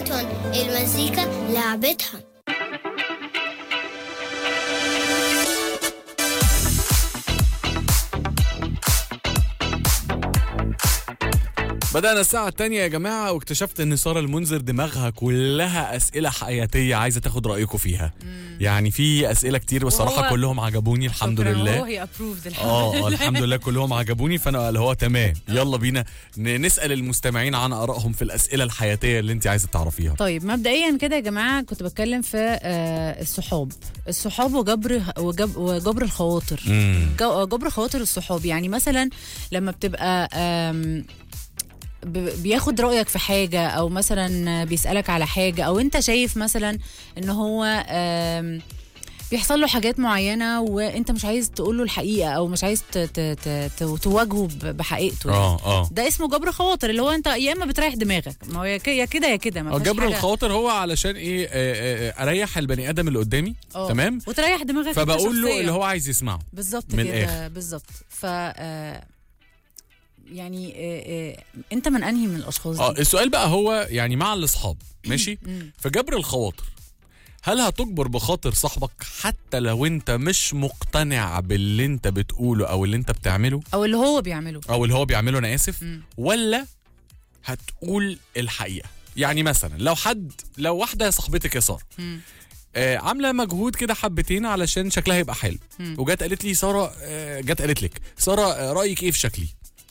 رينجتون المزيكا لعبتها بدأنا الساعة التانية يا جماعة واكتشفت ان سارة المنذر دماغها كلها اسئلة حياتية عايزة تاخد رأيكم فيها يعني في اسئلة كتير بصراحة وهو- كلهم عجبوني الحمد شكراً، لله هو هي ابروفد الحمد اه آه، لله الحمد لله كلهم عجبوني فانا اللي هو تمام يلا بينا ن- نسال المستمعين عن ارائهم في الاسئله الحياتيه اللي انت عايزه تعرفيها طيب مبدئيا كده يا جماعه كنت بتكلم في آه، الصحاب الصحاب وجبر وجب وجبر الخواطر امم جو- جبر خواطر الصحاب يعني مثلا لما بتبقى آم، ب- بياخد رأيك في حاجة أو مثلا بيسألك على حاجة أو أنت شايف مثلا إن هو آم، بيحصل له حاجات معينة وأنت مش عايز تقول له الحقيقة أو مش عايز ت- ت- ت- ت- تواجهه ب- بحقيقته يعني. اه اه ده اسمه جبر خواطر اللي هو انت يا اما بتريح دماغك ما هو يا ك- يا كده يا كده ما آه، فيهاش جبر حاجة. الخواطر هو علشان ايه آه، آه، آه، اريح البني ادم اللي قدامي اه. تمام وتريح دماغك انت فبقول له شخصياً. اللي هو عايز يسمعه بالظبط من كده الآخر. بالظبط ف آه، يعني آه، آه، انت من انهي من الاشخاص اه دي؟ السؤال بقى هو يعني مع الاصحاب ماشي مم. في جبر الخواطر هل هتجبر بخاطر صاحبك حتى لو انت مش مقتنع باللي انت بتقوله او اللي انت بتعمله او اللي هو بيعمله او اللي هو بيعمله انا اسف مم. ولا هتقول الحقيقه يعني مثلا لو حد لو واحده صاحبتك يا ساره مم. آه عامله مجهود كده حبتين علشان شكلها يبقى حلو مم. وجت قالت لي ساره آه جت قالت لك ساره آه رايك ايه في شكلي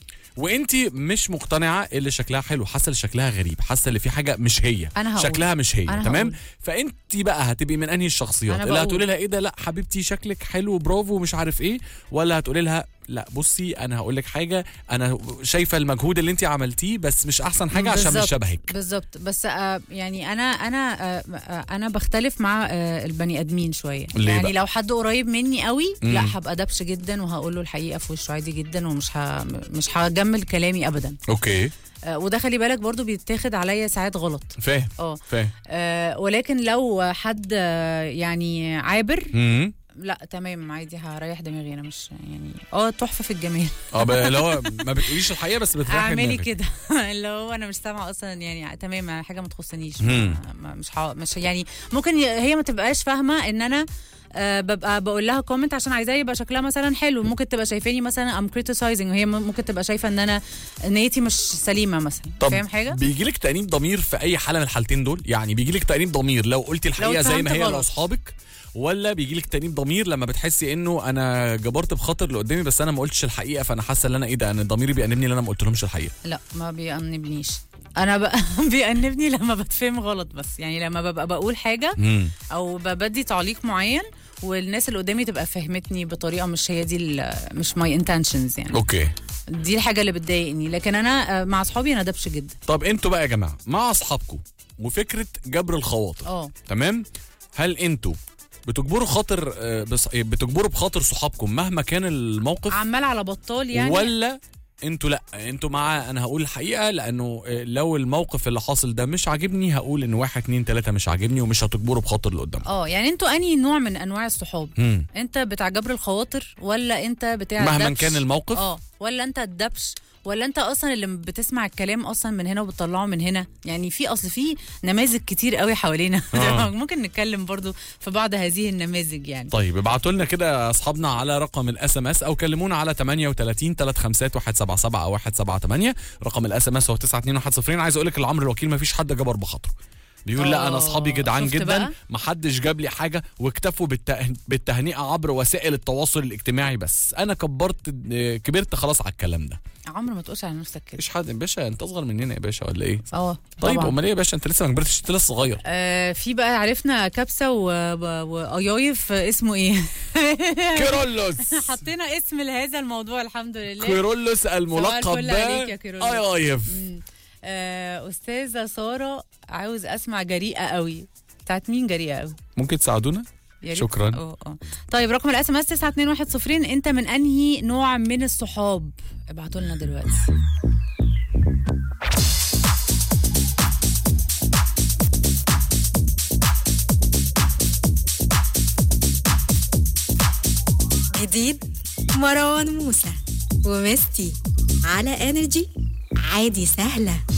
وانت مش مقتنعه اللي شكلها حلو حاسه اللي شكلها غريب حاسه اللي في حاجه مش هي أنا هقول. شكلها مش هي أنا تمام هقول. فانت بقى هتبقي من انهي الشخصيات أنا اللي بقول. هتقولي لها ايه ده لا حبيبتي شكلك حلو برافو مش عارف ايه ولا هتقولي لها لا بصي انا هقول لك حاجه انا شايفه المجهود اللي انت عملتيه بس مش احسن حاجه عشان مش بالظبط، شبهك بالظبط بس آه، يعني انا انا آه، آه، انا بختلف مع آه، البني ادمين شويه ليه يعني بقى؟ لو حد قريب مني قوي مم. لا هبقى دبش جدا وهقول له الحقيقه في وشه عادي جدا ومش ه... مش هجمل كلامي ابدا اوكي آه، وده خلي بالك برضو بيتاخد عليا ساعات غلط فاهم اه فاهم آه، ولكن لو حد آه، يعني عابر مم. لا تمام عادي هريح دماغي انا مش يعني اه تحفه في الجمال اه ب- اللي هو ما بتقوليش الحقيقه بس بتريحي اعملي دماغك. كده اللي هو انا مش سامعه اصلا يعني تمام حاجه ما تخصنيش مم. ما- ما- مش حا... مش يعني ممكن ي- هي ما تبقاش فاهمه ان انا أه ببقى بقول لها كومنت عشان عايزاه يبقى شكلها مثلا حلو ممكن تبقى شايفاني مثلا ام كريتيسايزنج وهي م- ممكن تبقى شايفه ان انا نيتي مش سليمه مثلا طب فاهم حاجه بيجي لك تأنيب ضمير في اي حاله من الحالتين دول يعني بيجي لك تأنيب ضمير لو قلتي الحقيقه زي اتفهمت ما هي غلط. لاصحابك ولا بيجي لك تأنيب ضمير لما بتحسي انه انا جبرت بخاطر اللي قدامي بس انا ما قلتش الحقيقه فانا حاسه ان انا ايه ده انا ضميري بيأنبني ان انا ما قلتلهمش الحقيقه لا ما بيأنبنيش انا بقى بيأنبني لما بتفهم غلط بس يعني لما ببقى بقول حاجه امم او بدي تعليق معين والناس اللي قدامي تبقى فهمتني بطريقه مش هي دي ال- مش ماي انتنشنز يعني اوكي دي الحاجه اللي بتضايقني لكن انا آه، مع اصحابي انا دبش جدا طب انتوا بقى يا جماعه مع اصحابكم وفكره جبر الخواطر اه تمام هل انتوا بتجبروا خاطر آه، بص... بتجبروا بخاطر صحابكم مهما كان الموقف عمال على بطال يعني ولا انتوا لا انتوا مع انا هقول الحقيقه لانه آه، لو الموقف اللي حاصل ده مش عاجبني هقول ان واحد اتنين تلاته مش عاجبني ومش هتجبروا بخاطر اللي قدامكم اه يعني انتوا انهي نوع من انواع الصحاب مم. انت بتاع جبر الخواطر ولا انت بتاع مهما الدبش؟ كان الموقف اه ولا انت الدبش ولا انت اصلا اللي بتسمع الكلام اصلا من هنا وبتطلعه من هنا يعني في اصل في نماذج كتير قوي حوالينا آه. ممكن نتكلم برضو في بعض هذه النماذج يعني طيب ابعتوا لنا كده يا اصحابنا على رقم الاس ام اس او كلمونا على 38 35 177 او 178 رقم الاس ام اس هو 92110 عايز اقول لك لعمرو الوكيل ما فيش حد جبر بخاطره بيقول لا انا آه، اصحابي جدعان شفت جدا بقى؟ ما حدش جاب لي حاجه واكتفوا بالته... بالتهنئه عبر وسائل التواصل الاجتماعي بس انا كبرت كبرت خلاص على الكلام ده عمرو ما تقولش على نفسك كده مفيش حد يا باشا انت اصغر مننا يا باشا ولا ايه اه طيب طبعاً. امال ايه يا باشا انت لسه ما كبرتش انت لسه صغير آه في بقى عرفنا كبسه و- و- وقيايف اسمه ايه كيرولوس حطينا اسم لهذا الموضوع الحمد لله كيرولوس الملقب الفل عليك يا كيرولوس. ايايف مم. آه استاذه ساره عاوز اسمع جريئه قوي بتاعت مين جريئه قوي ممكن تساعدونا يا ريت. شكراً. اه اه طيب رقم الاس ام اس 92110 انت من انهي نوع من الصحاب ابعتوا لنا دلوقتي جديد مروان موسى ومستي على انرجي عادي سهله